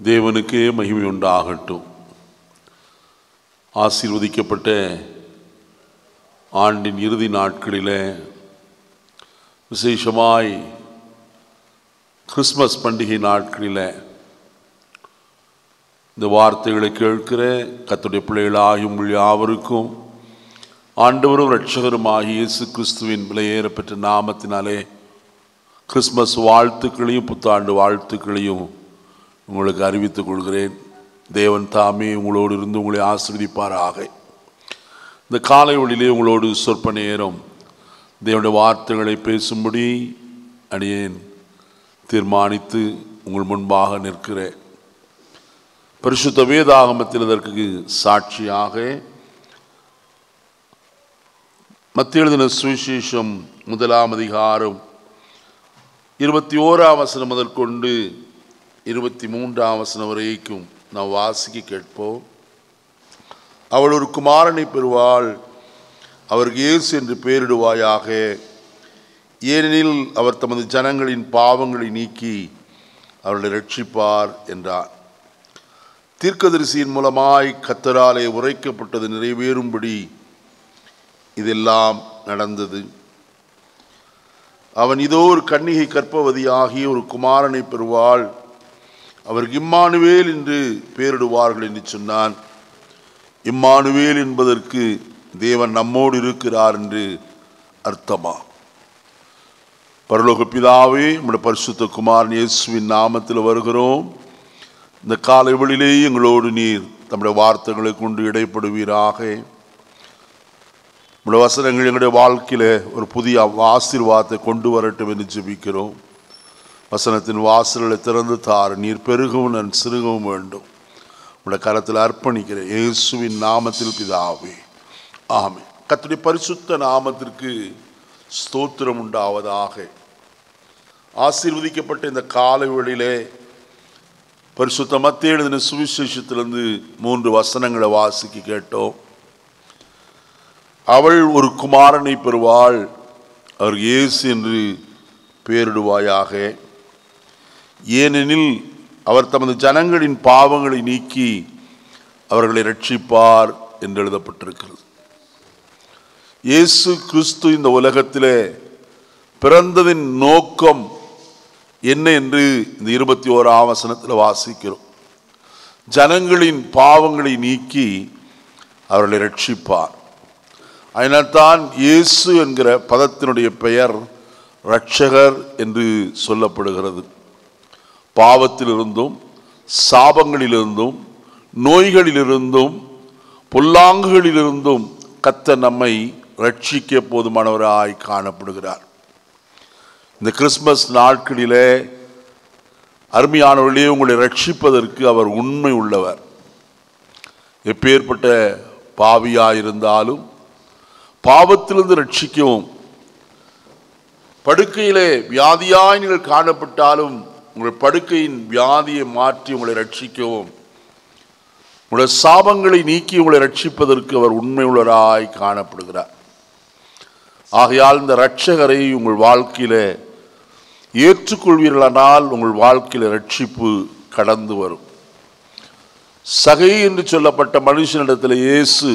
தேவனுக்கே மகிமை உண்டாகட்டும் ஆசீர்வதிக்கப்பட்ட ஆண்டின் இறுதி நாட்களிலே விசேஷமாய் கிறிஸ்மஸ் பண்டிகை நாட்களில் இந்த வார்த்தைகளை கேட்கிற கத்துடைய பிள்ளைகளாகி உங்கள் யாவருக்கும் ஆண்டவரும் இரட்சகருமாகிய இயேசு கிறிஸ்துவின் விலையேறப்பெற்ற நாமத்தினாலே கிறிஸ்மஸ் வாழ்த்துக்களையும் புத்தாண்டு வாழ்த்துக்களையும் உங்களுக்கு அறிவித்துக் கொள்கிறேன் தேவன் தாமே உங்களோடு இருந்து உங்களை ஆசிர்வதிப்பாராக இந்த காலை ஒளியிலே உங்களோடு சொற்ப நேரம் தேவனுடைய வார்த்தைகளை பேசும்படி அடியேன் தீர்மானித்து உங்கள் முன்பாக நிற்கிறேன் பரிசுத்த வேதாகமத்தில் இதற்கு சாட்சியாக மத்திய எழுதின சுவிசேஷம் முதலாம் அதிகாரம் இருபத்தி ஓராம் வசனம் முதல் கொண்டு இருபத்தி மூன்றாம் வசனம் வரைக்கும் நாம் வாசிக்க கேட்போம் அவள் ஒரு குமாரனை பெறுவாள் அவருக்கு இயேசு என்று பெயரிடுவாயாக ஏனெனில் அவர் தமது ஜனங்களின் பாவங்களை நீக்கி அவர்களை ரட்சிப்பார் என்றார் தீர்க்கதரிசியின் மூலமாய் கத்தராலே உரைக்கப்பட்டது நிறைவேறும்படி இதெல்லாம் நடந்தது அவன் இதோ ஒரு கன்னிகை கற்பவதியாகி ஒரு குமாரனை பெறுவாள் அவருக்கு இம்மானுவேல் என்று பெயரிடுவார்கள் என்று சொன்னான் இம்மானுவேல் என்பதற்கு தேவன் நம்மோடு இருக்கிறார் என்று அர்த்தமா பரலோக பிதாவே நம்முடைய பரிசுத்த குமாரன் இயேசுவின் நாமத்தில் வருகிறோம் இந்த காலை வெளியிலே எங்களோடு நீர் நம்முடைய வார்த்தைகளை கொண்டு இடைப்படுவீராக நம்முடைய வசனங்கள் எங்களுடைய வாழ்க்கையில் ஒரு புதிய ஆசீர்வாதத்தை கொண்டு வரட்டும் என்று ஜெபிக்கிறோம் வசனத்தின் வாசல்களை திறந்து தார் நீர் பெருகவும் நான் சிறுகவும் வேண்டும் உடைய கரத்தில் அர்ப்பணிக்கிறேன் இயேசுவின் நாமத்தில் பிதாவே ஆமே கத்துடைய பரிசுத்த நாமத்திற்கு ஸ்தோத்திரம் உண்டாவதாக ஆசீர்வதிக்கப்பட்ட இந்த காலை வேளையிலே பரிசுத்த மத்திய எழுதின சுவிசேஷத்திலிருந்து மூன்று வசனங்களை வாசிக்க கேட்டோம் அவள் ஒரு குமாரனை பெறுவாள் அவர் இயேசு என்று பெயரிடுவாயாக ஏனெனில் அவர் தமது ஜனங்களின் பாவங்களை நீக்கி அவர்களை ரட்சிப்பார் என்று எழுதப்பட்டிருக்கிறது இயேசு கிறிஸ்து இந்த உலகத்திலே பிறந்ததின் நோக்கம் என்ன என்று இந்த இருபத்தி ஓராம் வசனத்தில் வாசிக்கிறோம் ஜனங்களின் பாவங்களை நீக்கி அவர்களை ரட்சிப்பார் அதனால்தான் இயேசு என்கிற பதத்தினுடைய பெயர் ரட்சகர் என்று சொல்லப்படுகிறது பாவத்திலிருந்தும் சாபங்களிலிருந்தும் நோய்களிலிருந்தும் பொல்லாங்குகளிலிருந்தும் கத்த நம்மை ரட்சிக்க போதுமானவராய் காணப்படுகிறார் இந்த கிறிஸ்மஸ் நாட்களிலே அருமையானவர்களே உங்களை ரட்சிப்பதற்கு அவர் உண்மை உள்ளவர் எப்பேற்பட்ட பாவியாயிருந்தாலும் பாவத்திலிருந்து ரட்சிக்கவும் படுக்கையிலே வியாதியாய் நீங்கள் காணப்பட்டாலும் உங்கள் படுக்கையின் வியாதியை மாற்றி உங்களை ரட்சிக்கவும் உங்களுடைய சாபங்களை நீக்கி உங்களை ரட்சிப்பதற்கு அவர் உண்மை உள்ளவராய் காணப்படுகிறார் ஆகையால் இந்த ரட்சகரை உங்கள் வாழ்க்கையில ஏற்றுக்கொள்வீர்களானால் உங்கள் வாழ்க்கையில ரட்சிப்பு கடந்து வரும் சகை என்று சொல்லப்பட்ட மனுஷனிடத்தில் இயேசு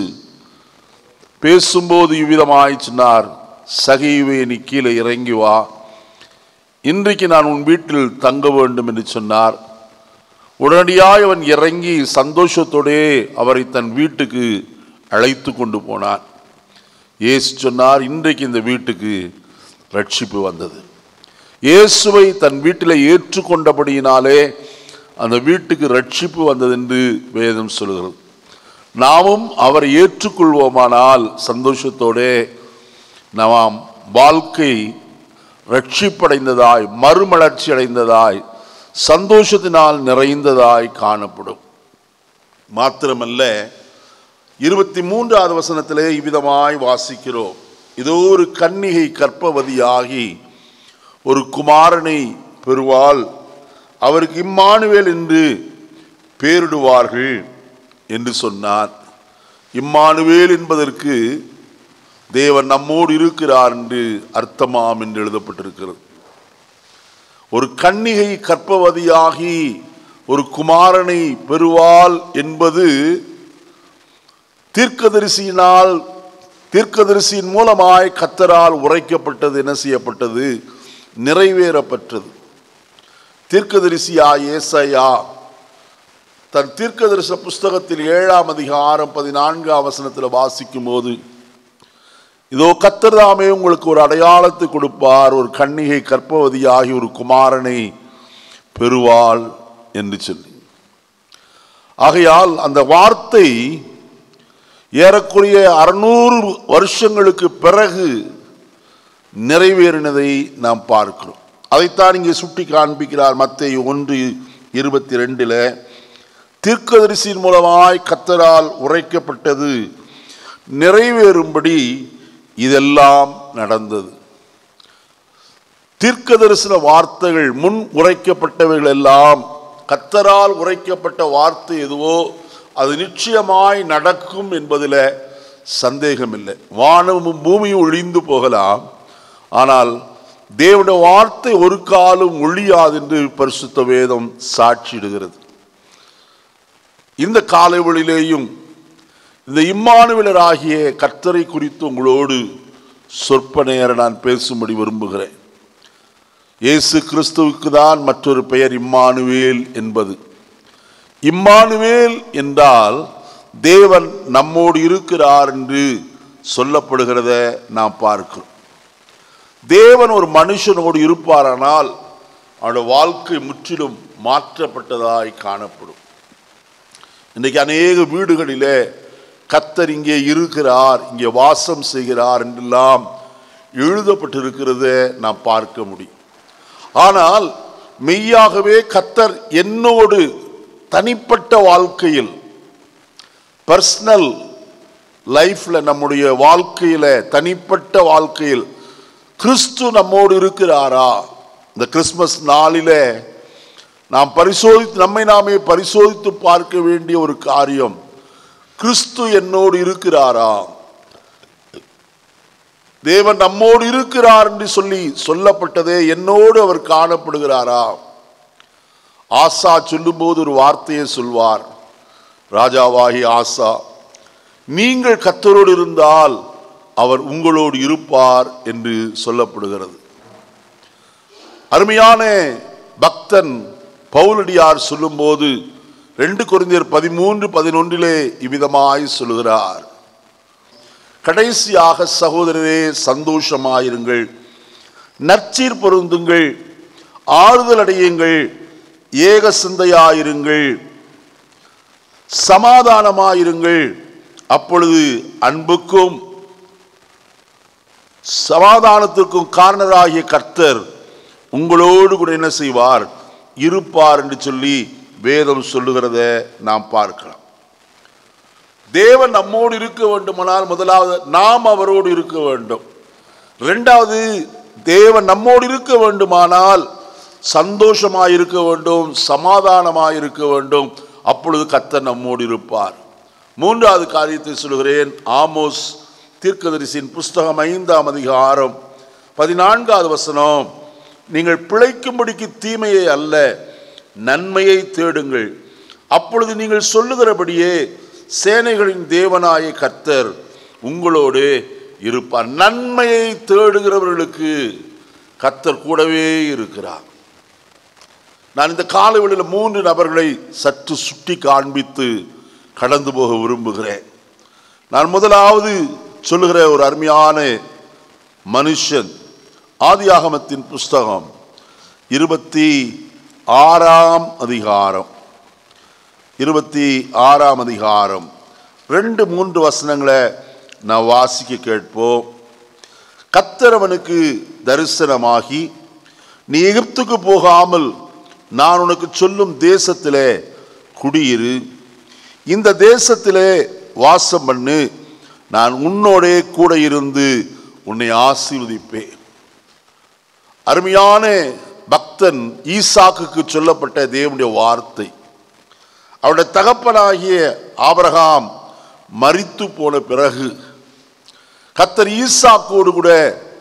பேசும்போது இவ்விதமாய் சொன்னார் சகைவே நீ கீழே இறங்கி வா இன்றைக்கு நான் உன் வீட்டில் தங்க வேண்டும் என்று சொன்னார் உடனடியாய் அவன் இறங்கி சந்தோஷத்தோடே அவரை தன் வீட்டுக்கு அழைத்து கொண்டு போனான் இயேசு சொன்னார் இன்றைக்கு இந்த வீட்டுக்கு ரட்சிப்பு வந்தது இயேசுவை தன் வீட்டில் ஏற்றுக்கொண்டபடியினாலே அந்த வீட்டுக்கு ரட்சிப்பு வந்தது என்று வேதம் சொல்கிறது நாமும் அவரை ஏற்றுக்கொள்வோமானால் சந்தோஷத்தோடே நாம் வாழ்க்கை ரட்சிப்படைந்ததாய் மறுமலர்ச்சி அடைந்ததாய் சந்தோஷத்தினால் நிறைந்ததாய் காணப்படும் மாத்திரமல்ல இருபத்தி மூன்றாவது வசனத்திலே இவ்விதமாய் வாசிக்கிறோம் இதோ ஒரு கன்னிகை கற்பவதியாகி ஒரு குமாரனை பெறுவாள் அவருக்கு இம்மானுவேல் என்று பேரிடுவார்கள் என்று சொன்னார் இம்மானுவேல் என்பதற்கு தேவன் நம்மோடு இருக்கிறார் என்று அர்த்தமாம் என்று எழுதப்பட்டிருக்கிறது ஒரு கன்னிகை கற்பவதியாகி ஒரு குமாரனை பெறுவாள் என்பது தீர்க்கதரிசியினால் தீர்க்கதரிசியின் மூலமாய் கத்தரால் உரைக்கப்பட்டது என்ன செய்யப்பட்டது நிறைவேறப்பட்டது தீர்க்கதரிசியா ஏசையா தன் தீர்க்கதரிசன புஸ்தகத்தில் ஏழாம் அதிகாரம் பதினான்காம் வசனத்தில் வாசிக்கும் போது இதோ கத்தர் தாமே உங்களுக்கு ஒரு அடையாளத்தை கொடுப்பார் ஒரு கன்னிகை கற்பவதியாகி ஒரு குமாரனை பெறுவாள் என்று சொல்லி ஆகையால் அந்த வார்த்தை ஏறக்குறைய அறுநூறு வருஷங்களுக்கு பிறகு நிறைவேறினதை நாம் பார்க்கிறோம் அதைத்தான் இங்கே சுட்டி காண்பிக்கிறார் மத்திய ஒன்று இருபத்தி ரெண்டில் தீர்க்கதரிசியின் மூலமாய் கத்தரால் உரைக்கப்பட்டது நிறைவேறும்படி இதெல்லாம் நடந்தது தீர்க்க தரிசன வார்த்தைகள் முன் உரைக்கப்பட்டவைகள் எல்லாம் கத்தரால் உரைக்கப்பட்ட வார்த்தை எதுவோ அது நிச்சயமாய் நடக்கும் என்பதில் சந்தேகமில்லை வானமும் பூமியும் ஒழிந்து போகலாம் ஆனால் தேவனுடைய வார்த்தை ஒரு காலம் ஒழியாது என்று பரிசுத்த வேதம் சாட்சியிடுகிறது இந்த காலைவெளியிலேயும் இந்த இம்மானுவிலராகிய கர்த்தரை குறித்து உங்களோடு சொற்ப நேரம் நான் பேசும்படி விரும்புகிறேன் இயேசு கிறிஸ்துவுக்கு தான் மற்றொரு பெயர் இம்மானுவேல் என்பது இம்மானுவேல் என்றால் தேவன் நம்மோடு இருக்கிறார் என்று சொல்லப்படுகிறத நாம் பார்க்கிறோம் தேவன் ஒரு மனுஷனோடு இருப்பாரானால் அவனுடைய வாழ்க்கை முற்றிலும் மாற்றப்பட்டதாய் காணப்படும் இன்றைக்கு அநேக வீடுகளிலே கத்தர் இங்கே இருக்கிறார் இங்கே வாசம் செய்கிறார் என்றெல்லாம் எழுதப்பட்டிருக்கிறத நாம் பார்க்க முடியும் ஆனால் மெய்யாகவே கத்தர் என்னோடு தனிப்பட்ட வாழ்க்கையில் பர்சனல் லைஃப்ல நம்முடைய வாழ்க்கையில தனிப்பட்ட வாழ்க்கையில் கிறிஸ்து நம்மோடு இருக்கிறாரா இந்த கிறிஸ்மஸ் நாளிலே நாம் பரிசோதித்து நம்மை நாமே பரிசோதித்து பார்க்க வேண்டிய ஒரு காரியம் கிறிஸ்து என்னோடு இருக்கிறாரா தேவன் நம்மோடு இருக்கிறார் என்று சொல்லி சொல்லப்பட்டதே என்னோடு அவர் காணப்படுகிறாரா ஆசா சொல்லும்போது ஒரு வார்த்தையை சொல்வார் ராஜாவாகி ஆசா நீங்கள் கத்தரோடு இருந்தால் அவர் உங்களோடு இருப்பார் என்று சொல்லப்படுகிறது அருமையான பக்தன் பவுலடியார் சொல்லும்போது ரெண்டு குறைந்தர் பதிமூன்று பதினொன்றிலே இவ்விதமாய் சொல்லுகிறார் கடைசியாக சகோதரரே சந்தோஷமாயிருங்கள் நற்சீர் பொருந்துங்கள் ஆறுதல் அடையுங்கள் ஏக சிந்தையாயிருங்கள் சமாதானமாயிருங்கள் அப்பொழுது அன்புக்கும் சமாதானத்திற்கும் காரணராகிய கர்த்தர் உங்களோடு கூட என்ன செய்வார் இருப்பார் என்று சொல்லி வேதம் சொல்லுகிறத நாம் பார்க்கலாம் தேவன் நம்மோடு இருக்க வேண்டுமானால் முதலாவது நாம் அவரோடு இருக்க வேண்டும் இரண்டாவது தேவன் நம்மோடு இருக்க வேண்டுமானால் சந்தோஷமாய் இருக்க வேண்டும் சமாதானமாய் இருக்க வேண்டும் அப்பொழுது கத்தர் நம்மோடு இருப்பார் மூன்றாவது காரியத்தை சொல்கிறேன் ஆமோஸ் தீர்க்கதரிசியின் புஸ்தகம் ஐந்தாம் அதிகாரம் பதினான்காவது வசனம் நீங்கள் பிழைக்கும்படிக்கு தீமையை அல்ல நன்மையை தேடுங்கள் அப்பொழுது நீங்கள் சொல்லுகிறபடியே சேனைகளின் தேவனாய கர்த்தர் உங்களோடு இருப்பார் நன்மையை தேடுகிறவர்களுக்கு கர்த்தர் கூடவே இருக்கிறார் நான் இந்த காலவெளியில் மூன்று நபர்களை சற்று சுட்டி காண்பித்து கடந்து போக விரும்புகிறேன் நான் முதலாவது சொல்லுகிற ஒரு அருமையான மனுஷன் ஆதியாகமத்தின் புஸ்தகம் இருபத்தி ஆறாம் அதிகாரம் இருபத்தி ஆறாம் அதிகாரம் ரெண்டு மூன்று வசனங்களை நான் வாசிக்க கேட்போம் கத்தரவனுக்கு தரிசனமாகி நீ எகிப்துக்கு போகாமல் நான் உனக்கு சொல்லும் தேசத்திலே குடியிரு இந்த தேசத்திலே வாசம் பண்ணு நான் உன்னோடே கூட இருந்து உன்னை ஆசீர்வதிப்பேன் அருமையான பக்தன் ஈசாக்குக்கு சொல்லப்பட்ட தேவனுடைய வார்த்தை அவருடைய தகப்பனாகிய ஆபிரகாம் மரித்து போன பிறகு கத்தர் ஈசாக்கோடு கூட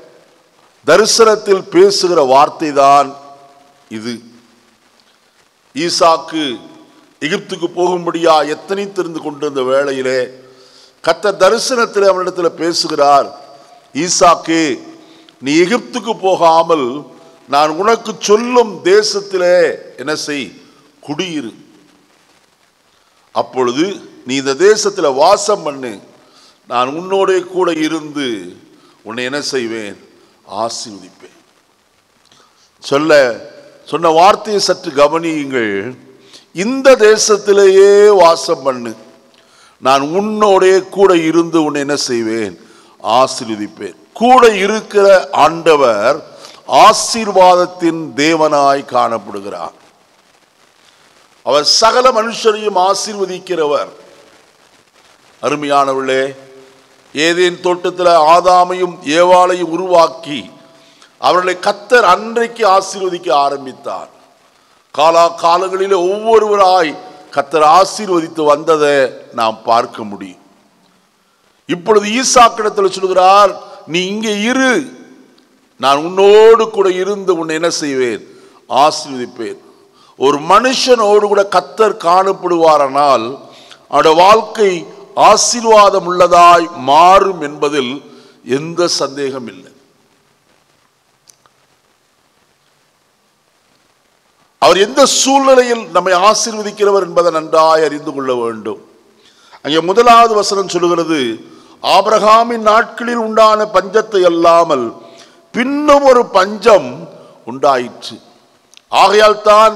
தரிசனத்தில் பேசுகிற வார்த்தை தான் இது ஈசாக்கு எகிப்துக்கு போகும்படியா எத்தனை தெரிந்து கொண்டிருந்த வேளையிலே கத்த தரிசனத்தில் அவனிடத்தில் பேசுகிறார் ஈசாக்கே நீ எகிப்துக்கு போகாமல் நான் உனக்கு சொல்லும் தேசத்திலே என்ன செய் குடியிரு அப்பொழுது நீ இந்த தேசத்தில் வாசம் பண்ணு நான் உன்னோட கூட இருந்து உன்னை என்ன செய்வேன் ஆசீர்வதிப்பேன் சொல்ல சொன்ன வார்த்தையை சற்று கவனியுங்கள் இந்த தேசத்திலேயே வாசம் பண்ணு நான் உன்னோடே கூட இருந்து உன்னை என்ன செய்வேன் ஆசீர்வதிப்பேன் கூட இருக்கிற ஆண்டவர் ஆசீர்வாதத்தின் தேவனாய் காணப்படுகிறார் அவர் சகல மனுஷரையும் ஆசீர்வதிக்கிறவர் அருமையானவர்களே ஏதேன் தோட்டத்தில் ஆதாமையும் ஏவாளையும் உருவாக்கி அவர்களை கத்தர் அன்றைக்கு ஆசீர்வதிக்க ஆரம்பித்தார் காலா காலங்களிலே ஒவ்வொருவராய் கத்தர் ஆசீர்வதித்து வந்ததை நாம் பார்க்க முடியும் இப்பொழுது ஈசாக்கிடத்தில் சொல்கிறார் நீ இங்கே இரு நான் உன்னோடு கூட இருந்து உன்னை என்ன செய்வேன் ஆசீர்வதிப்பேன் ஒரு மனுஷனோடு கூட கத்தர் காணப்படுவாரானால் அவருடைய வாழ்க்கை ஆசீர்வாதம் உள்ளதாய் மாறும் என்பதில் எந்த சந்தேகம் இல்லை அவர் எந்த சூழ்நிலையில் நம்மை ஆசீர்வதிக்கிறவர் என்பதை நன்றாய் அறிந்து கொள்ள வேண்டும் அங்கே முதலாவது வசனம் சொல்லுகிறது ஆபிரகாமின் நாட்களில் உண்டான பஞ்சத்தை அல்லாமல் பின்னும் ஒரு பஞ்சம் உண்டாயிற்று ஆகையால் தான்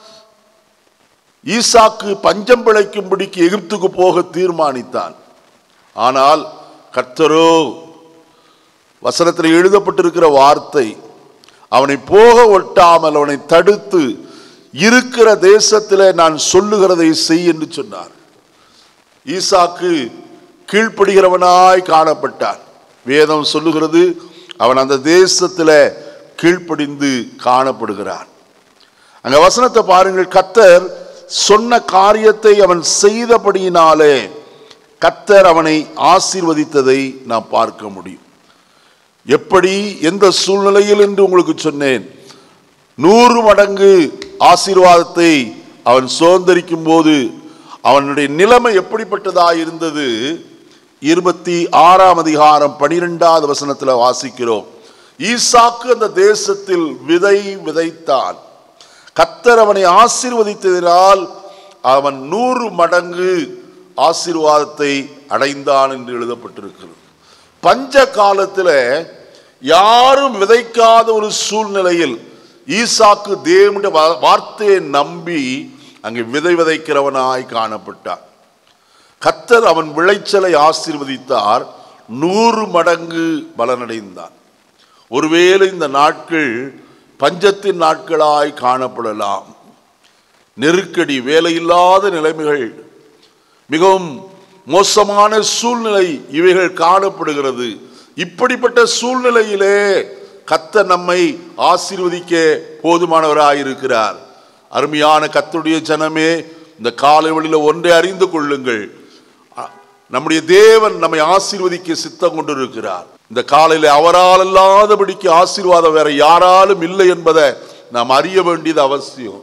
ஈசாக்கு பஞ்சம் பிழைக்கும்படிக்கு எகிப்துக்கு போக தீர்மானித்தான் ஆனால் கர்த்தரோ வசனத்தில் எழுதப்பட்டிருக்கிற வார்த்தை அவனை போக ஒட்டாமல் அவனை தடுத்து இருக்கிற தேசத்தில் நான் சொல்லுகிறதை செய் என்று சொன்னார் ஈசாக்கு கீழ்ப்படுகிறவனாய் காணப்பட்டான் வேதம் சொல்லுகிறது அவன் அந்த தேசத்தில் கீழ்ப்படிந்து காணப்படுகிறான் அங்க வசனத்தை பாருங்கள் கத்தர் சொன்ன காரியத்தை அவன் செய்தபடியினாலே கத்தர் அவனை ஆசீர்வதித்ததை நாம் பார்க்க முடியும் எப்படி எந்த சூழ்நிலையில் என்று உங்களுக்கு சொன்னேன் நூறு மடங்கு ஆசீர்வாதத்தை அவன் சுதந்திரிக்கும் போது அவனுடைய நிலைமை எப்படிப்பட்டதாக இருந்தது இருபத்தி ஆறாம் அதிகாரம் பனிரெண்டாவது வசனத்தில் வாசிக்கிறோம் ஈசாக்கு அந்த தேசத்தில் விதை விதைத்தான் கத்தர் அவனை ஆசீர்வதித்ததினால் அவன் நூறு மடங்கு ஆசீர்வாதத்தை அடைந்தான் என்று எழுதப்பட்டிருக்கிறது பஞ்ச காலத்தில் யாரும் விதைக்காத ஒரு சூழ்நிலையில் ஈசாக்கு தேவனுடைய வா- வார்த்தையை நம்பி அங்கே விதை விதைக்கிறவனாய் காணப்பட்டான் கத்தர் அவன் விளைச்சலை ஆசீர்வதித்தார் நூறு மடங்கு பலனடைந்தான் ஒருவேளை இந்த நாட்கள் பஞ்சத்தின் நாட்களாய் காணப்படலாம் நெருக்கடி வேலையில்லாத நிலைமைகள் மிகவும் மோசமான சூழ்நிலை இவைகள் காணப்படுகிறது இப்படிப்பட்ட சூழ்நிலையிலே கத்த நம்மை ஆசீர்வதிக்க போதுமானவராயிருக்கிறார் அருமையான கத்தருடைய ஜனமே இந்த காலை வழியில் ஒன்றை அறிந்து கொள்ளுங்கள் அ- நம்முடைய தேவன் நம்மை ஆசீர்வதிக்க சித்தம் கொண்டிருக்கிறார் இந்த காலையில் அவரால் அல்லாதபடிக்கு ஆசீர்வாதம் வேற யாராலும் இல்லை என்பதை நாம் அறிய வேண்டியது அவசியம்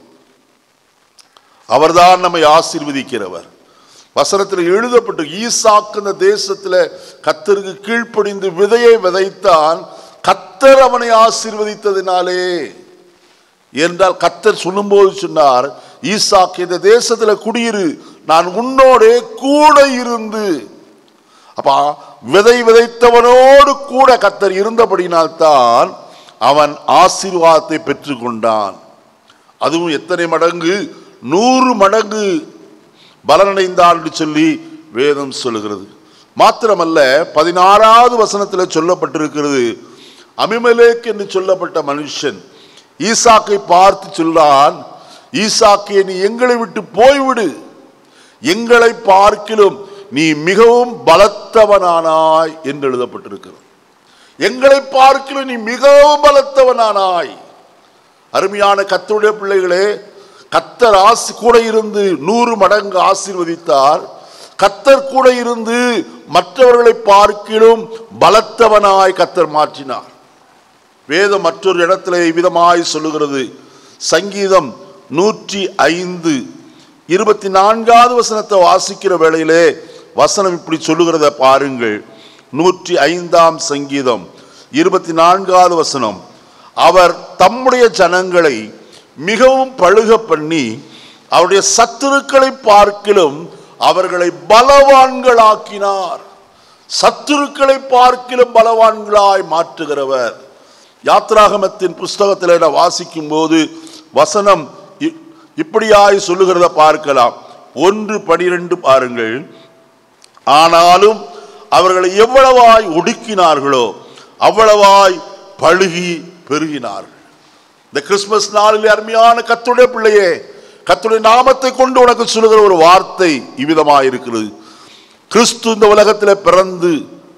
அவர்தான் நம்மை ஆசீர்வதிக்கிறவர் வசனத்தில் எழுதப்பட்டு ஈசாக்கு இந்த தேசத்தில் கத்தருக்கு கீழ்ப்படிந்து விதையை விதைத்தான் கத்தர் அவனை ஆசீர்வதித்ததினாலே என்றால் கத்தர் சொல்லும்போது சொன்னார் ஈசாக்கு இந்த தேசத்தில் குடியிரு நான் உன்னோடே கூட இருந்து அப்பா விதை விதைத்தவனோடு கூட கத்தர் இருந்தபடினால்தான் அவன் ஆசீர்வாதத்தை பெற்றுக்கொண்டான் அதுவும் எத்தனை மடங்கு நூறு மடங்கு பலனடைந்தான் என்று சொல்லி வேதம் சொல்லுகிறது மாத்திரமல்ல பதினாறாவது வசனத்தில் சொல்லப்பட்டிருக்கிறது அமிமலேக் என்று சொல்லப்பட்ட மனுஷன் ஈசாக்கை பார்த்து சொல்லான் ஈசாக்கே நீ எங்களை விட்டு போய்விடு எங்களை பார்க்கிலும் நீ மிகவும் பலத்தவனானாய் என்று எழுதப்பட்டிருக்கிறது எங்களை பார்க்கிலும் நீ மிகவும் பலத்தவனானாய் அருமையான கத்தருடைய பிள்ளைகளே கத்தர் ஆசி கூட இருந்து நூறு மடங்கு ஆசீர்வதித்தார் கத்தர் கூட இருந்து மற்றவர்களை பார்க்கிலும் பலத்தவனாய் கத்தர் மாற்றினார் வேதம் மற்றொரு இடத்துல விதமாய் சொல்லுகிறது சங்கீதம் நூற்றி ஐந்து இருபத்தி நான்காவது வசனத்தை வாசிக்கிற வேளையிலே வசனம் இப்படி சொல்லுகிறத பாருங்கள் நூற்றி ஐந்தாம் சங்கீதம் இருபத்தி நான்காவது வசனம் அவர் தம்முடைய ஜனங்களை மிகவும் பழுக பண்ணி அவருடைய சத்துருக்களை பார்க்கிலும் அவர்களை பலவான்களாக்கினார் சத்துருக்களை பார்க்கிலும் பலவான்களாய் மாற்றுகிறவர் யாத்ராகமத்தின் புஸ்தகத்தில் நான் வாசிக்கும் போது வசனம் இ- இப்படியாய் சொல்லுகிறத பார்க்கலாம் ஒன்று பனிரெண்டு பாருங்கள் ஆனாலும் அவர்களை எவ்வளவாய் ஒடுக்கினார்களோ அவ்வளவாய் பழுகி பெருகினார்கள் இந்த கிறிஸ்துமஸ் நாளில் அருமையான கத்துடைய பிள்ளையே கத்துடைய நாமத்தை கொண்டு உனக்கு சொல்லுகிற ஒரு வார்த்தை இவ்விதமாக இருக்கிறது கிறிஸ்து இந்த உலகத்தில் பிறந்து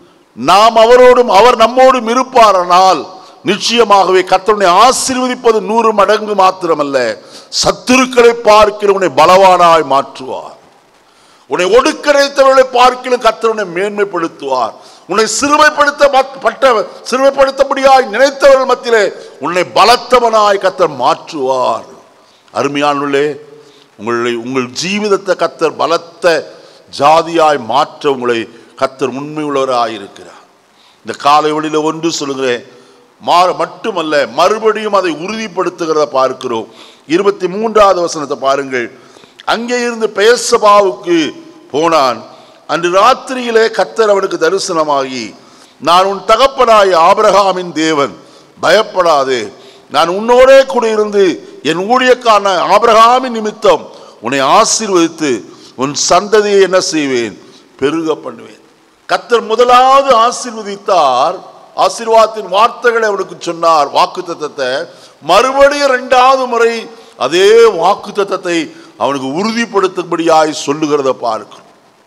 நாம் அவரோடும் அவர் நம்மோடும் இருப்பாரானால் நிச்சயமாகவே கர்த்தருடைய ஆசீர்வதிப்பது நூறு மடங்கு மாத்திரமல்ல சத்துருக்களை பார்க்கிற உன்னை பலவானாய் மாற்றுவார் உன்னை ஒடுக்கரைத்தவர்களை பார்க்கிலும் கர்த்தர் உன்னை மேன்மைப்படுத்துவார் உன்னை சிறுமைப்படுத்த மத்- பட்ட சிறுமைப்படுத்தபடியாய் நினைத்தவர்கள் மத்தியிலே உன்னை பலத்தவனாய் கர்த்தர் மாற்றுவார் அருமையானுள்ளே உங்களை உங்கள் ஜீவிதத்தை கர்த்தர் பலத்த ஜாதியாய் மாற்ற உங்களை கர்த்தர் உண்மை உள்ளவராய் இருக்கிறார் இந்த காலை வழியில் ஒன்று சொல்லுகிறேன் மாற மட்டுமல்ல மறுபடியும் அதை உறுதிப்படுத்துகிறத பார்க்கிறோம் இருபத்தி மூன்றாவது வசனத்தை பாருங்கள் அங்கே இருந்து பெயர்சபாவுக்கு போனான் அன்று ராத்திரியிலே கத்தர் அவனுக்கு தரிசனமாகி நான் உன் தகப்பனாய் ஆபிரகாமின் தேவன் பயப்படாதே நான் உன்னோடே கூட இருந்து என் ஊழியக்கான ஆபிரகாமின் நிமித்தம் உன்னை ஆசீர்வதித்து உன் சந்ததியை என்ன செய்வேன் பெருக பண்ணுவேன் கத்தர் முதலாவது ஆசீர்வதித்தார் ஆசீர்வாதத்தின் வார்த்தைகளை அவனுக்கு சொன்னார் வாக்கு மறுபடியும் இரண்டாவது முறை அதே வாக்கு அவனுக்கு உறுதிப்படுத்தும்படியாய் சொல்லுகிறத பார்க்கிறோம்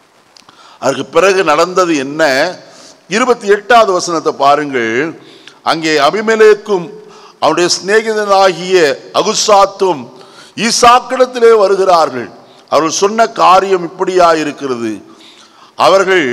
அதுக்கு பிறகு நடந்தது என்ன இருபத்தி எட்டாவது வசனத்தை பாருங்கள் அங்கே அபிமெலேக்கும் அவனுடைய சிநேகிதனாகிய அகுசாத்தும் ஈசாக்கிடத்திலே வருகிறார்கள் அவர்கள் சொன்ன காரியம் இப்படியா இருக்கிறது அவர்கள்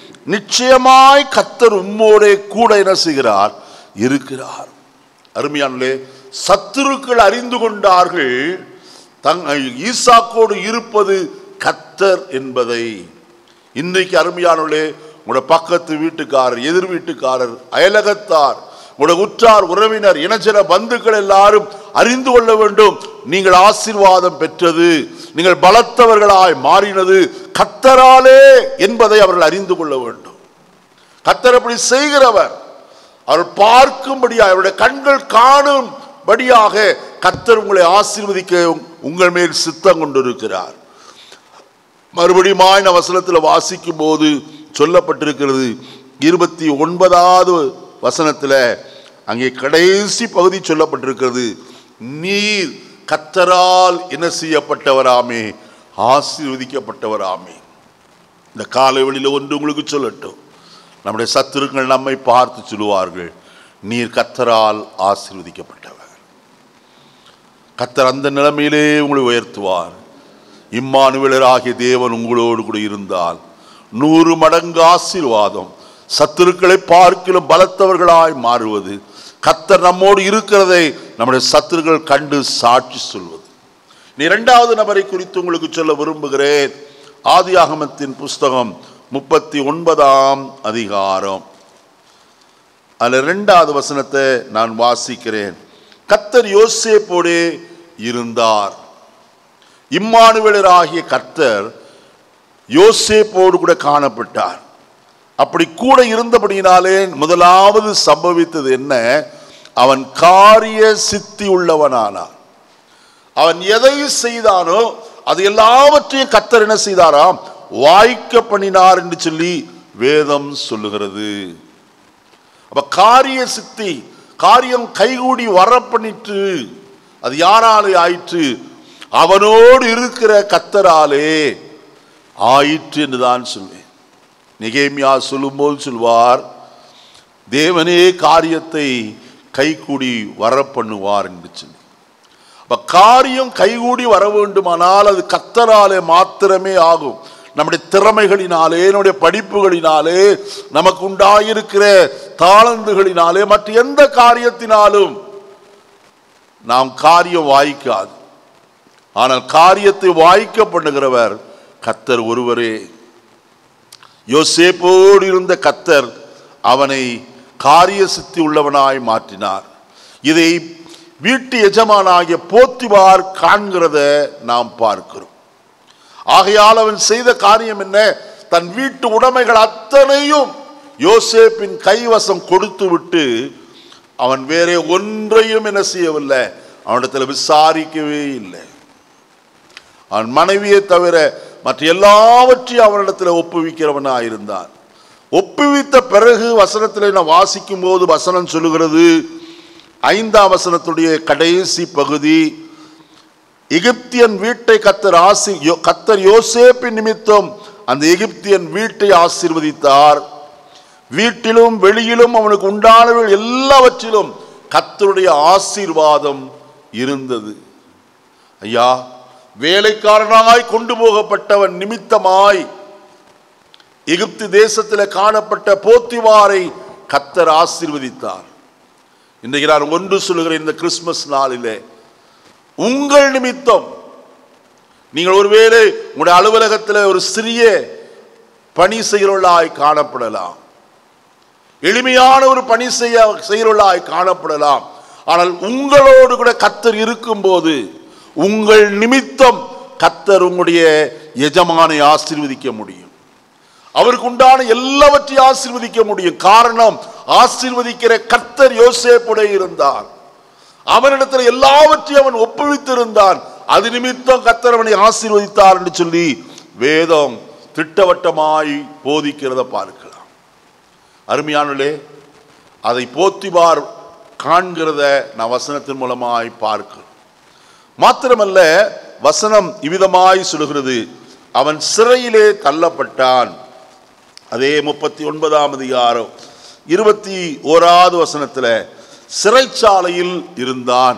நிச்சயமாய் கத்தர் உம்மோடே கூட என்ன செய்கிறார் இருக்கிறார் அருமையானே சத்துருக்கள் அறிந்து கொண்டார்கள் தங் ஈசாக்கோடு இருப்பது கத்தர் என்பதை இன்றைக்கு அருமையானவர்களே உங்களோட பக்கத்து வீட்டுக்காரர் எதிர் வீட்டுக்காரர் அயலகத்தார் உங்களோட உற்றார் உறவினர் இனஜன பந்துக்கள் எல்லாரும் அறிந்து கொள்ள வேண்டும் நீங்கள் ஆசீர்வாதம் பெற்றது நீங்கள் பலத்தவர்களாய் மாறினது கத்தராலே என்பதை அவர்கள் அறிந்து கொள்ள வேண்டும் கத்தர் அப்படி செய்கிறவர் அவர் பார்க்கும்படியாக அவருடைய கண்கள் காணும்படியாக கத்தர் உங்களை ஆசீர்வதிக்க உங்கள் மேல் சித்தம் கொண்டிருக்கிறார் மறுபடியும் ஆயின வசனத்தில் வாசிக்கும் போது சொல்லப்பட்டிருக்கிறது இருபத்தி ஒன்பதாவது வசனத்தில் அங்கே கடைசி பகுதி சொல்லப்பட்டிருக்கிறது நீர் கத்தரால் என்ன செய்யப்பட்டவராமே ஆசீர்வதிக்கப்பட்டவராமே இந்த காலை வழியில் ஒன்று உங்களுக்கு சொல்லட்டும் நம்முடைய சத்துருக்கள் நம்மை பார்த்து சொல்லுவார்கள் நீர் கத்தரால் ஆசீர்வதிக்கப்பட்டவர் கத்தர் அந்த நிலைமையிலே உங்களை உயர்த்துவார் இம்மானுவேலராகிய தேவன் உங்களோடு கூட இருந்தால் நூறு மடங்கு ஆசீர்வாதம் சத்துருக்களை பார்க்கிலும் பலத்தவர்களாய் மாறுவது கத்தர் நம்மோடு இருக்கிறதை நம்முடைய சத்துருக்கள் கண்டு சாட்சி சொல்வது நீ இரண்டாவது நபரை குறித்து உங்களுக்கு சொல்ல விரும்புகிறேன் ஆதியாகமத்தின் புஸ்தகம் முப்பத்தி ஒன்பதாம் அதிகாரம் அதில் இரண்டாவது வசனத்தை நான் வாசிக்கிறேன் கத்தர் யோசேப்போடே இருந்தார் இம்மானுவேலராகிய கர்த்தர் யோசேப்போடு கூட காணப்பட்டார் அப்படி கூட இருந்தபடியினாலே முதலாவது சம்பவித்தது என்ன அவன் காரிய சித்தி உள்ளவனானான் அவன் எதை செய்தானோ அது எல்லாவற்றையும் கத்தர் என்ன செய்தாராம் வாய்க்க பண்ணினார் என்று சொல்லி வேதம் சொல்லுகிறது அப்ப காரிய சித்தி காரியம் கைகூடி வர பண்ணிட்டு அது யாராலே ஆயிற்று அவனோடு இருக்கிற கத்தராலே ஆயிற்று என்று தான் சொல்வேன் நிகேமியா சொல்லும்போது சொல்வார் தேவனே காரியத்தை கைகூடி வர பண்ணுவார் என்று சொல்லி அப்ப காரியம் கைகூடி வர வேண்டுமானால் அது கத்தராலே மாத்திரமே ஆகும் நம்முடைய திறமைகளினாலே நம்முடைய படிப்புகளினாலே நமக்கு உண்டாயிருக்கிற தாளந்துகளினாலே மற்ற எந்த காரியத்தினாலும் நாம் காரியம் வாய்க்காது ஆனால் காரியத்தை வாய்க்க பண்ணுகிறவர் கத்தர் ஒருவரே யோசேப்போடு இருந்த கத்தர் அவனை காரிய சித்தி உள்ளவனாய் மாற்றினார் இதை வீட்டு எஜமானாகிய போத்திவார் காண்கிறத நாம் பார்க்கிறோம் ஆகையால் அவன் செய்த காரியம் என்ன தன் வீட்டு உடைமைகள் அத்தனையும் யோசேப்பின் கைவசம் கொடுத்து விட்டு அவன் வேற ஒன்றையும் என்ன செய்யவில்லை அவனிடத்தில் விசாரிக்கவே இல்லை அவன் மனைவியை தவிர மற்ற எல்லாவற்றையும் அவனிடத்தில் ஒப்புவிக்கிறவனாயிருந்தான் ஒப்புவித்த பிறகு வசனத்தில் நான் வாசிக்கும் போது வசனம் சொல்லுகிறது ஐந்தாம் வசனத்துடைய கடைசி பகுதி எகிப்தியன் வீட்டை கத்தர் ஆசி யோ- கத்தர் யோசேப்பின் நிமித்தம் அந்த எகிப்தியன் வீட்டை ஆசீர்வதித்தார் வீட்டிலும் வெளியிலும் அவனுக்கு உண்டானவர்கள் எல்லாவற்றிலும் கத்தருடைய ஆசீர்வாதம் இருந்தது ஐயா வேலைக்காரனாய் கொண்டு போகப்பட்டவன் நிமித்தமாய் எகிப்து தேசத்தில் காணப்பட்ட போத்திவாரை கத்தர் ஆசீர்வதித்தார் இன்றைக்கு நான் ஒன்று சொல்லுகிறேன் இந்த கிறிஸ்துமஸ் நாளிலே உங்கள் நிமித்தம் நீங்கள் ஒருவேளை உங்களுடைய அலுவலகத்தில் ஒரு சிறிய பணி செய்கிறவர்களாய் காணப்படலாம் எளிமையான ஒரு பணி செய்ய செய்கிறவர்களாய் காணப்படலாம் ஆனால் உங்களோடு கூட கத்தர் இருக்கும்போது உங்கள் நிமித்தம் கத்தர் உங்களுடைய எஜமானை ஆசீர்வதிக்க முடியும் அவருக்கு உண்டான எல்லாவற்றையும் ஆசீர்வதிக்க முடியும் காரணம் ஆசீர்வதிக்கிற கர்த்தர் யோசேப்புடைய இருந்தார் அவனிடத்தில் எல்லாவற்றையும் அவன் ஒப்புவித்திருந்தான் அது நிமித்தம் கர்த்தர் அவனை ஆசீர்வதித்தார் என்று சொல்லி வேதம் திட்டவட்டமாய் போதிக்கிறத பார்க்கலாம் அருமையானே அதை போத்திபார் காண்கிறத நான் வசனத்தின் மூலமாய் பார்க்கிறோம் மாத்திரமல்ல வசனம் இவ்விதமாய் சொல்லுகிறது அவன் சிறையிலே தள்ளப்பட்டான் அதே முப்பத்தி ஒன்பதாம் அதிகாரம் இருபத்தி ஓராவது வசனத்துல சிறைச்சாலையில் இருந்தான்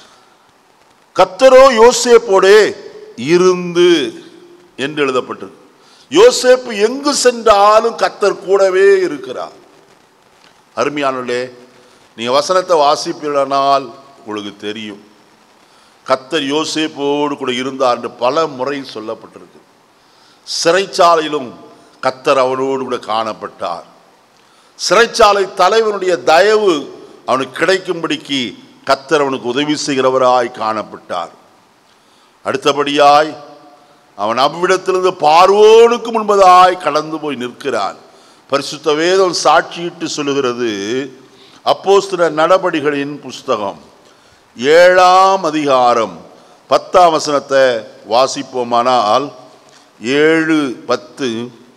கத்தரோ யோசேப்போடே இருந்து என்று எழுதப்பட்டது யோசேப்பு எங்கு சென்றாலும் கத்தர் கூடவே இருக்கிறார் அருமையானே நீங்க வசனத்தை வாசிப்பீர்களானால் உங்களுக்கு தெரியும் கத்தர் யோசேப்போடு கூட இருந்தார் என்று பல முறை சொல்லப்பட்டிருக்கு சிறைச்சாலையிலும் கத்தர் அவனோடு கூட காணப்பட்டார் சிறைச்சாலை தலைவனுடைய தயவு அவனுக்கு கிடைக்கும்படிக்கு கத்தர் அவனுக்கு உதவி செய்கிறவராய் காணப்பட்டார் அடுத்தபடியாய் அவன் அவ்விடத்திலிருந்து பார்வோனுக்கு முன்பதாய் கடந்து போய் நிற்கிறான் பரிசுத்த வேதம் சாட்சியிட்டு சொல்லுகிறது அப்போஸ்தல நடபடிகளின் புஸ்தகம் ஏழாம் அதிகாரம் பத்தாம் வசனத்தை வாசிப்போமானால் ஏழு பத்து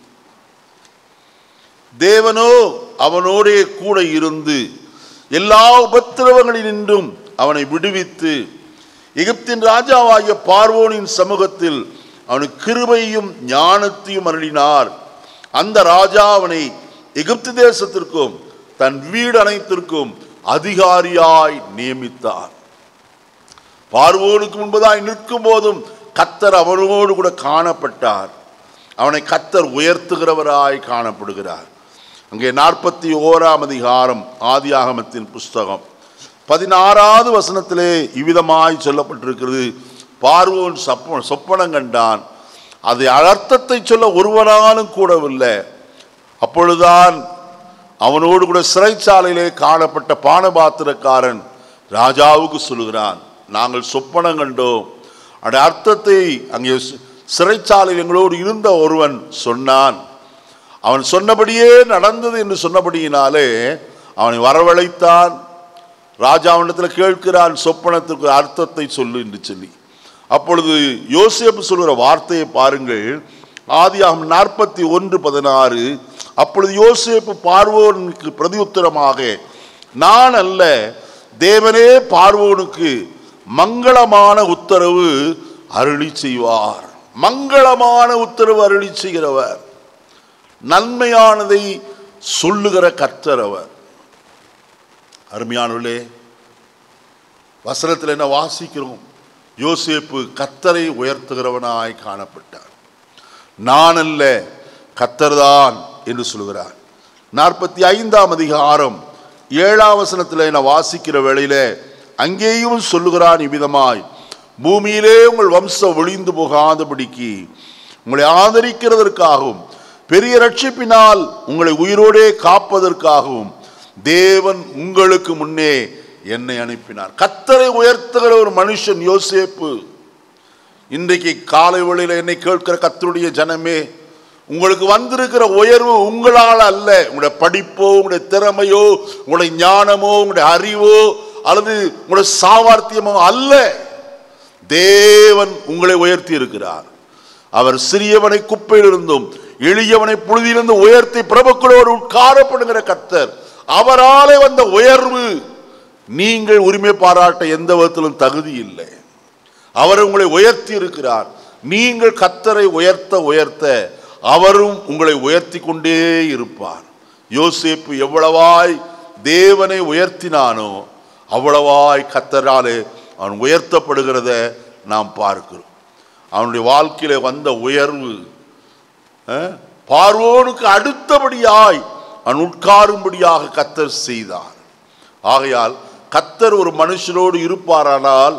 தேவனோ அவனோடே கூட இருந்து எல்லா உபத்திரவங்களினின்றும் அவனை விடுவித்து எகிப்தின் ராஜாவாகிய பார்வோனின் சமூகத்தில் அவனுக்கு கிருபையும் ஞானத்தையும் அருளினார் அந்த ராஜா அவனை எகிப்து தேசத்திற்கும் தன் வீடு அனைத்திற்கும் அதிகாரியாய் நியமித்தார் பார்வோனுக்கு முன்பதாய் நிற்கும் போதும் கத்தர் அவனோடு கூட காணப்பட்டார் அவனை கத்தர் உயர்த்துகிறவராய் காணப்படுகிறார் அங்கே நாற்பத்தி ஓராம் அதிகாரம் ஆதியாகமத்தின் புஸ்தகம் பதினாறாவது வசனத்திலே இவ்விதமாய் சொல்லப்பட்டிருக்கிறது பார்வோன் சப்ப சொப்பனம் கண்டான் அதை அர்த்தத்தை சொல்ல ஒருவனாலும் கூடவில்லை அப்பொழுதுதான் அவனோடு கூட சிறைச்சாலையிலே காணப்பட்ட பானபாத்திரக்காரன் ராஜாவுக்கு சொல்லுகிறான் நாங்கள் சொப்பனம் கண்டோம் அந்த அர்த்தத்தை அங்கே சி- சிறைச்சாலையில் எங்களோடு இருந்த ஒருவன் சொன்னான் அவன் சொன்னபடியே நடந்தது என்று சொன்னபடியினாலே அவனை வரவழைத்தான் ராஜாவிடத்தில் கேட்கிறான் சொப்பனத்துக்கு அர்த்தத்தை சொல்லு என்று சொல்லி அப்பொழுது யோசேப்பு சொல்கிற வார்த்தையை பாருங்கள் ஆதியாகம் நாற்பத்தி ஒன்று பதினாறு அப்பொழுது யோசேப்பு பார்வோனுக்கு பிரதியுத்தரமாக நான் அல்ல தேவனே பார்வோனுக்கு மங்களமான உத்தரவு அருளி செய்வார் மங்களமான உத்தரவு அருளி செய்கிறவர் நன்மையானதை சொல்லுகிற கர்த்தர் அவர் அருமையானவர்களே வசனத்தில் என்ன வாசிக்கிறோம் யோசேப்பு கத்தரை உயர்த்துகிறவனாய் காணப்பட்டார் நான் அல்ல கத்தர்தான் என்று சொல்கிறார் நாற்பத்தி ஐந்தாம் அதிகாரம் ஏழாம் வசனத்தில் என்ன வாசிக்கிற வேளையில அங்கேயும் சொல்லுகிறான் இவ்விதமாய் பூமியிலே உங்கள் வம்சம் ஒளிந்து போகாதபடிக்கு உங்களை ஆதரிக்கிறதற்காகவும் பெரிய ரட்சிப்பினால் உங்களை உயிரோடே காப்பதற்காகவும் தேவன் உங்களுக்கு முன்னே என்னை அனுப்பினார் கத்தரை உயர்த்துகிற ஒரு மனுஷன் யோசேப்பு இன்றைக்கு காலை வேளையில் என்னை கேட்கிற கத்தருடைய ஜனமே உங்களுக்கு வந்திருக்கிற உயர்வு உங்களால் அல்ல உங்களுடைய படிப்போ உங்களுடைய திறமையோ உங்களுடைய ஞானமோ உங்களுடைய அறிவோ அல்லது உங்களுடைய சாமர்த்தியமோ அல்ல தேவன் உங்களை உயர்த்தி இருக்கிறார் அவர் சிறியவனை குப்பையிலிருந்தும் எளியவனை புழுதியிலிருந்து உயர்த்தி பிரபுக்களோடு உட்காரப்படுகிற கர்த்தர் அவராலே வந்த உயர்வு நீங்கள் உரிமை பாராட்ட எந்த விதத்திலும் தகுதி இல்லை அவர் உங்களை உயர்த்தி இருக்கிறார் நீங்கள் கத்தரை உயர்த்த உயர்த்த அவரும் உங்களை உயர்த்தி கொண்டே இருப்பார் யோசேப்பு எவ்வளவாய் தேவனை உயர்த்தினானோ அவ்வளவாய் கத்தராலே அவன் உயர்த்தப்படுகிறத நாம் பார்க்கிறோம் அவனுடைய வாழ்க்கையில வந்த உயர்வு அஹ், பார்வோனுக்கு அடுத்தபடியாய் அவன் உட்காரும்படியாக கத்தர் செய்தார் ஆகையால் கத்தர் ஒரு மனுஷனோடு இருப்பாரானால்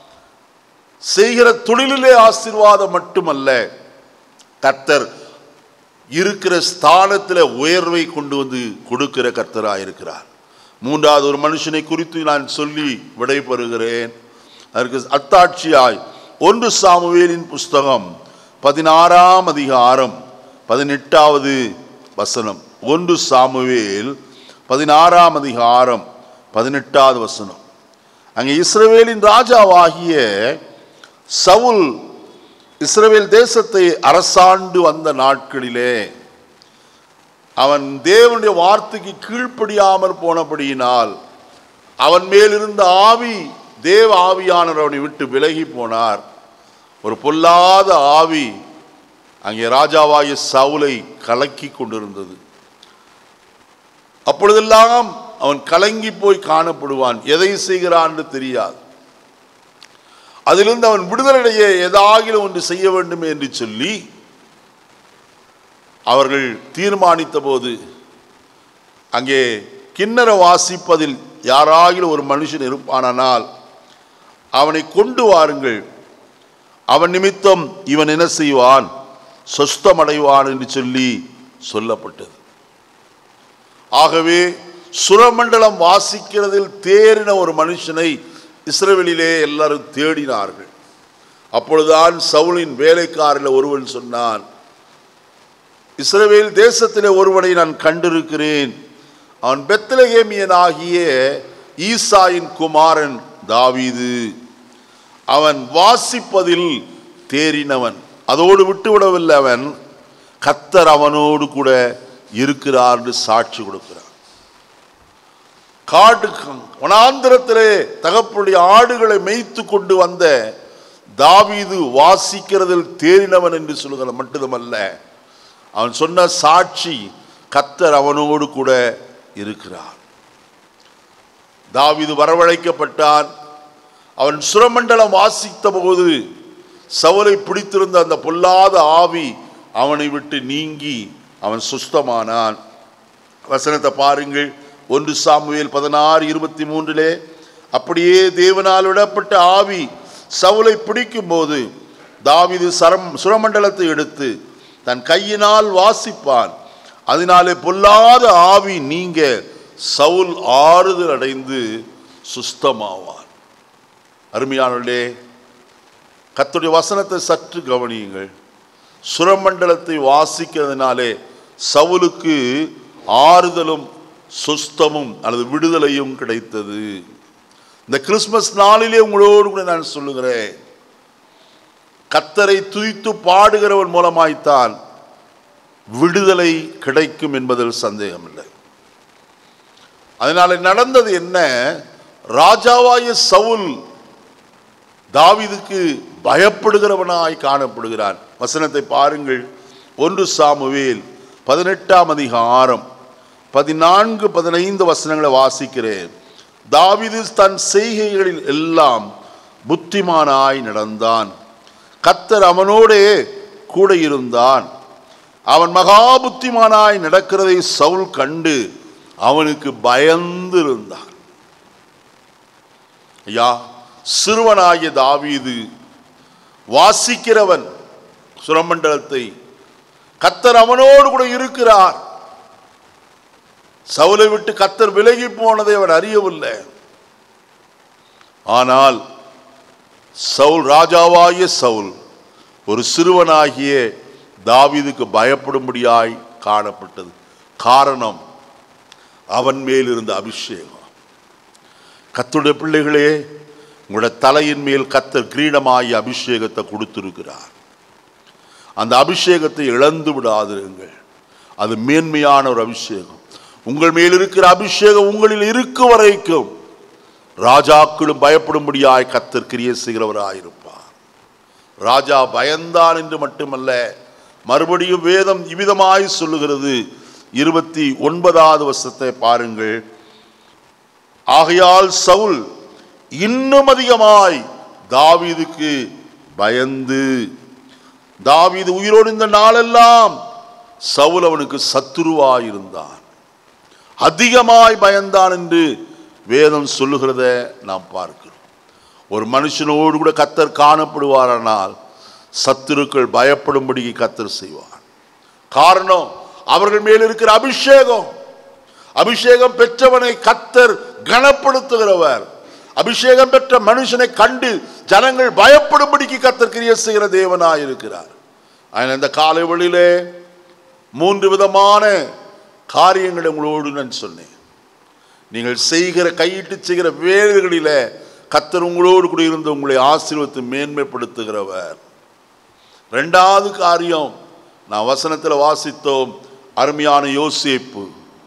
செய்கிற தொழிலிலே ஆசீர்வாதம் மட்டுமல்ல கர்த்தர் இருக்கிற ஸ்தானத்தில் உயர்வை கொண்டு வந்து கொடுக்கிற கர்த்தராக இருக்கிறார் மூன்றாவது ஒரு மனுஷனை குறித்து நான் சொல்லி விடைபெறுகிறேன் அதற்கு அத்தாட்சியாய் ஒன்று சாமுவேலின் புஸ்தகம் பதினாறாம் அதிகாரம் பதினெட்டாவது வசனம் ஒன்று சாமுவேல் பதினாறாம் அதிகாரம் பதினெட்டாவது வசனம் அங்கே இஸ்ரவேலின் ராஜாவாகிய சவுல் இஸ்ரவேல் தேசத்தை அரசாண்டு வந்த நாட்களிலே அவன் தேவனுடைய வார்த்தைக்கு கீழ்ப்படியாமல் போனபடியினால் அவன் மேல் இருந்த ஆவி தேவ ஆவியானவர் அவனை விட்டு விலகி போனார் ஒரு பொல்லாத ஆவி அங்கே ராஜாவாகிய சவுலை கலக்கி கொண்டிருந்தது அப்பொழுதெல்லாம் அவன் கலங்கி போய் காணப்படுவான் எதை செய்கிறான் என்று தெரியாது அதிலிருந்து அவன் விடுதலைய ஏதாகிலும் ஒன்று செய்ய வேண்டும் என்று சொல்லி அவர்கள் தீர்மானித்த போது அங்கே கிண்ணற வாசிப்பதில் யாராகிலும் ஒரு மனுஷன் இருப்பானானால் அவனை கொண்டு வாருங்கள் அவன் நிமித்தம் இவன் என்ன செய்வான் சொஸ்தமடைவான் என்று சொல்லி சொல்லப்பட்டது ஆகவே சுரமண்டலம் வாசிக்கிறதில் தேறின ஒரு மனுஷனை இஸ்ரவேலிலே எல்லாரும் தேடினார்கள் அப்பொழுதுதான் சவுலின் வேலைக்காரில் ஒருவன் சொன்னான் இஸ்ரவேல் தேசத்திலே ஒருவனை நான் கண்டிருக்கிறேன் அவன் பெத்லகேமியனாகிய ஈசாயின் குமாரன் தாவீது அவன் வாசிப்பதில் தேறினவன் அதோடு விட்டுவிடவில்லை அவன் கத்தர் அவனோடு கூட இருக்கிறார் என்று சாட்சி கொடுக்கிறார் காடு வனாந்திரத்திலே தகப்பனுடைய ஆடுகளை மேய்த்து கொண்டு வந்த தாவீது வாசிக்கிறதில் தேறினவன் என்று சொல்லுகிற மட்டுமல்ல அவன் சொன்ன சாட்சி கத்தர் அவனோடு கூட இருக்கிறார் தாவீது வரவழைக்கப்பட்டான் அவன் சுரமண்டலம் வாசித்த போது சவலை பிடித்திருந்த அந்த பொல்லாத ஆவி அவனை விட்டு நீங்கி அவன் சுஸ்தமானான் வசனத்தை பாருங்கள் ஒன்று சாமுவேல் பதினாறு இருபத்தி மூன்றிலே அப்படியே தேவனால் விடப்பட்ட ஆவி சவுலை பிடிக்கும் போது தாவீது சரம் சுரமண்டலத்தை எடுத்து தன் கையினால் வாசிப்பான் அதனாலே பொல்லாத ஆவி நீங்க சவுல் ஆறுதல் அடைந்து சுஸ்தமாவான் அருமையானவர்களே கர்த்தருடைய வசனத்தை சற்று கவனியுங்கள் சுரமண்டலத்தை வாசிக்கிறதுனாலே சவுலுக்கு ஆறுதலும் சுஸ்தமும் அல்லது விடுதலையும் கிடைத்தது இந்த கிறிஸ்மஸ் நாளிலே உங்களோடு கூட நான் சொல்லுகிறேன் கத்தரை துதித்து பாடுகிறவன் மூலமாய்த்தான் விடுதலை கிடைக்கும் என்பதில் சந்தேகமில்லை அதனால நடந்தது என்ன ராஜாவாய சவுல் தாவீதுக்கு பயப்படுகிறவனாய் காணப்படுகிறான் வசனத்தை பாருங்கள் ஒன்று சாமுவேல் பதினெட்டாம் அதிகாரம் பதினான்கு பதினைந்து வசனங்களை வாசிக்கிறேன் தாவீது தன் செய்கைகளில் எல்லாம் புத்திமானாய் நடந்தான் கத்தர் அவனோடே கூட இருந்தான் அவன் மகா புத்திமானாய் நடக்கிறதை சவுல் கண்டு அவனுக்கு பயந்து இருந்தான் ஐயா சிறுவனாகிய தாவீது வாசிக்கிறவன் சுரமண்டலத்தை கத்தர் அவனோடு கூட இருக்கிறார் சவுலை விட்டு கத்தர் விலகி போனதை அவன் அறியவில்லை ஆனால் சவுல் ராஜாவாகிய சவுல் ஒரு சிறுவனாகிய தாவீதுக்கு பயப்படும்படியாய் காணப்பட்டது காரணம் அவன் மேல் இருந்த அபிஷேகம் கத்துடைய பிள்ளைகளே உங்களுடைய தலையின் மேல் கத்தர் கிரீடமாகி அபிஷேகத்தை கொடுத்திருக்கிறார் அந்த அபிஷேகத்தை இழந்து விடாதிருங்கள் அது மேன்மையான ஒரு அபிஷேகம் உங்கள் மேல் இருக்கிற அபிஷேகம் உங்களில் இருக்கும் வரைக்கும் ராஜாக்களும் பயப்படும்படியாய் கத்தர் கிரியை செய்கிறவராயிருப்பார் ராஜா பயந்தான் என்று மட்டுமல்ல மறுபடியும் வேதம் இவ்விதமாய் சொல்லுகிறது இருபத்தி ஒன்பதாவது வருஷத்தை பாருங்கள் ஆகையால் சவுல் இன்னும் அதிகமாய் தாவீதுக்கு பயந்து தாவீது உயிரோடு இந்த நாளெல்லாம் சவுல் அவனுக்கு சத்துருவாயிருந்தான் அதிகமாய் பயந்தான் என்று வேதம் சொல்லுகிறத நாம் பார்க்கிறோம் ஒரு மனுஷனோடு கூட கத்தர் காணப்படுவாரானால் சத்துருக்கள் பயப்படும்படி கத்தர் செய்வார் காரணம் அவர்கள் மேல் இருக்கிற அபிஷேகம் அபிஷேகம் பெற்றவனை கத்தர் கனப்படுத்துகிறவர் அபிஷேகம் பெற்ற மனுஷனை கண்டு ஜனங்கள் பயப்படும்படிக்கு கத்தர் கிரிய செய்கிற தேவனாய் இருக்கிறார் அதனால் இந்த காலை வழியிலே மூன்று விதமான காரியங்களை உங்களோடு நான் சொன்னேன் நீங்கள் செய்கிற கையிட்டு செய்கிற வேலைகளில கத்தர் உங்களோடு கூட இருந்து உங்களை ஆசீர்வத்தை மேன்மைப்படுத்துகிறவர் ரெண்டாவது காரியம் நான் வசனத்தில் வாசித்தோம் அருமையான யோசேப்பு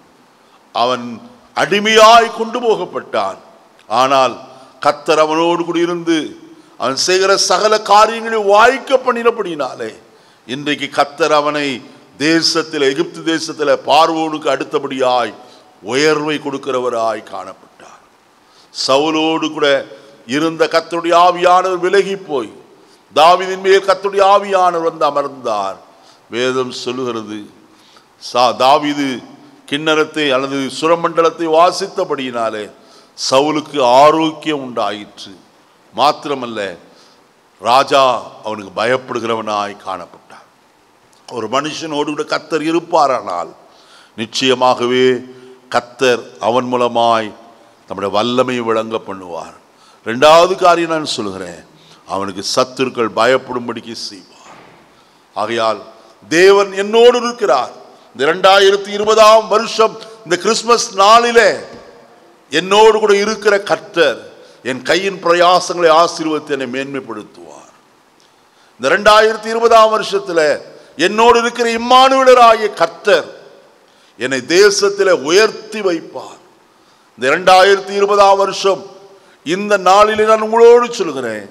அவன் அடிமையாய் கொண்டு போகப்பட்டான் ஆனால் கத்தர் அவனோடு கூட இருந்து அவன் செய்கிற சகல காரியங்களையும் வாய்க்க பண்ணினபடினாலே இன்றைக்கு கத்தர் அவனை தேசத்தில் எகிப்து தேசத்தில் பார்வோனுக்கு அடுத்தபடியாய் உயர்வை கொடுக்கிறவராய் காணப்பட்டார் சவுலோடு கூட இருந்த கத்தருடைய ஆவியானவர் விலகி போய் தாவிதின் மேல் கத்தருடைய ஆவியானவர் வந்து அமர்ந்தார் வேதம் சொல்லுகிறது சா தாவிது கிண்ணறத்தை அல்லது சுரமண்டலத்தை வாசித்தபடியினாலே சவுலுக்கு ஆரோக்கியம் உண்டாயிற்று மாத்திரமல்ல ராஜா அவனுக்கு பயப்படுகிறவனாய் காணப்பட்டான் ஒரு மனுஷனோடு கூட கத்தர் இருப்பாரானால் நிச்சயமாகவே கத்தர் அவன் மூலமாய் நம்முடைய வல்லமை விளங்க பண்ணுவார் ரெண்டாவது காரியம் நான் சொல்கிறேன் அவனுக்கு சத்துருக்கள் பயப்படும்படிக்கு செய்வார் ஆகையால் தேவன் என்னோடு இருக்கிறார் இந்த இரண்டாயிரத்தி இருபதாம் வருஷம் இந்த கிறிஸ்மஸ் நாளிலே என்னோடு கூட இருக்கிற கர்த்தர் என் கையின் பிரயாசங்களை ஆசீர்வதித்து என்னை மேன்மைப்படுத்துவார் இந்த ரெண்டாயிரத்தி இருபதாம் வருஷத்துல என்னோடு இருக்கிற இம்மானுவிலராகிய கர்த்தர் என்னை தேசத்தில் உயர்த்தி வைப்பார் இந்த இரண்டாயிரத்தி இருபதாம் வருஷம் இந்த நாளிலே நான் உங்களோடு சொல்கிறேன்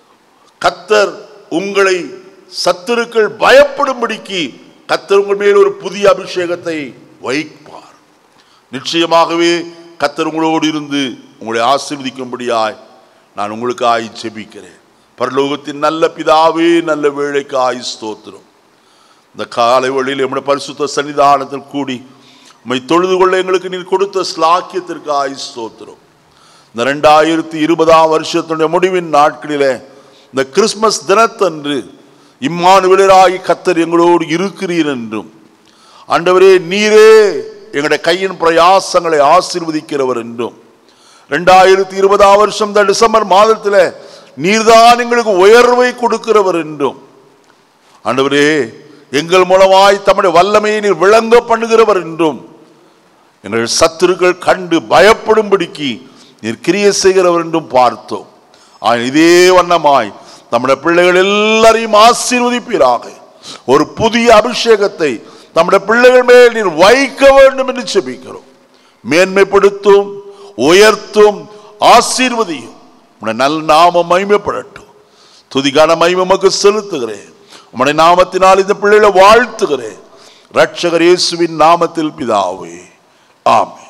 கத்தர் உங்களை சத்துருக்கள் பயப்படும்படிக்கு கத்தர் உங்கள் மேல் ஒரு புதிய அபிஷேகத்தை வைப்பார் நிச்சயமாகவே கத்தர் உங்களோடு இருந்து உங்களை ஆசீர்வதிக்கும்படியாய் நான் உங்களுக்காய் ஜெபிக்கிறேன் பரலோகத்தின் நல்ல பிதாவே நல்ல வேலைக்காய் ஸ்தோத்திரம் இந்த காலை வழியில் நம்முடைய பரிசுத்த சன்னிதானத்தில் கூடி உம்மை தொழுது கொள்ள எங்களுக்கு நீர் கொடுத்த ஸ்லாக்கியத்திற்காய் ஸ்தோத்திரம் இந்த ரெண்டாயிரத்தி இருபதாம் வருஷத்துடைய முடிவின் நாட்களிலே இந்த கிறிஸ்மஸ் தினத்தன்று இம்மானுவிலராகி கத்தர் எங்களோடு இருக்கிறீர் என்றும் ஆண்டவரே நீரே எங்களுடைய கையின் பிரயாசங்களை ஆசீர்வதிக்கிறவர் என்றும் ரெண்டாயிரத்தி இருபதாம் வருஷம் இந்த டிசம்பர் மாதத்தில் நீர்தான் எங்களுக்கு உயர்வை கொடுக்கிறவர் என்றும் ஆண்டவரே எங்கள் மூலமாய் தம்முடைய வல்லமையை நீர் விளங்க பண்ணுகிறவர் என்றும் எங்கள் சத்துருக்கள் கண்டு பயப்படும்படிக்கு நீர் கிரிய செய்கிறவர் என்றும் பார்த்தோம் ஆக இதே வண்ணமாய் நம்முடைய பிள்ளைகள் எல்லாரையும் ஆசீர்வதிப்பீராக ஒரு புதிய அபிஷேகத்தை நம்முடைய பிள்ளைகள் மேல் நீர் வைக்க வேண்டும் என்று செபிக்கிறோம் மேன்மைப்படுத்தும் உயர்த்தும் ஆசீர்வதியும் உம்முடைய நல்ல நாமம் மகிமைப்படட்டும் துதிக்கான மகிமை உமக்கு செலுத்துகிறேன் உம்முடைய நாமத்தினால் இந்த பிள்ளைகளை வாழ்த்துகிறேன் ரட்சகர் இயேசுவின் நாமத்தில் பிதாவே ஆமென்